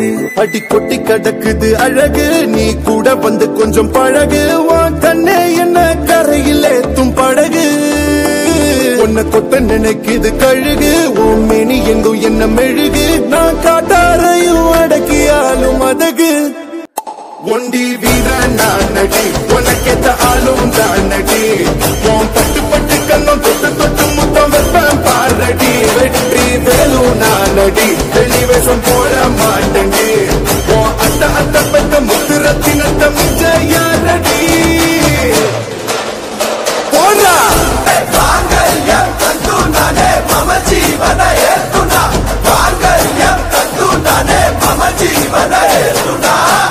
அடி கொட்டி கிடக்குது அழகு நீ கூட வந்து கொஞ்சம் பழகு உன் கண்ணே என்ன கரையில் ஏத்தும் படகு உன்னை கொத்த நினைக்குது கழுகு உன் மேனி எங்கும் என்ன மெழுகு நான் காட்டாரையும் அடக்கியாலும் அதகு ஒண்டி வீரன் நான் நடி உனக்கேத்த ஆளும் தான் நடி உன் பட்டு பட்டு கண்ணம் தொட்டு தொட்டு முத்தம் வெப்பம் பாரடி வெற்றி வேலும் நான் நடி வெளி வேஷம் போட மாட்டேன்டி உன் அத்த அத்த பெத்த முத்து ரத்தினத்த மிச்ச யாரடி போடா மம ஜீவன ஏத்துனா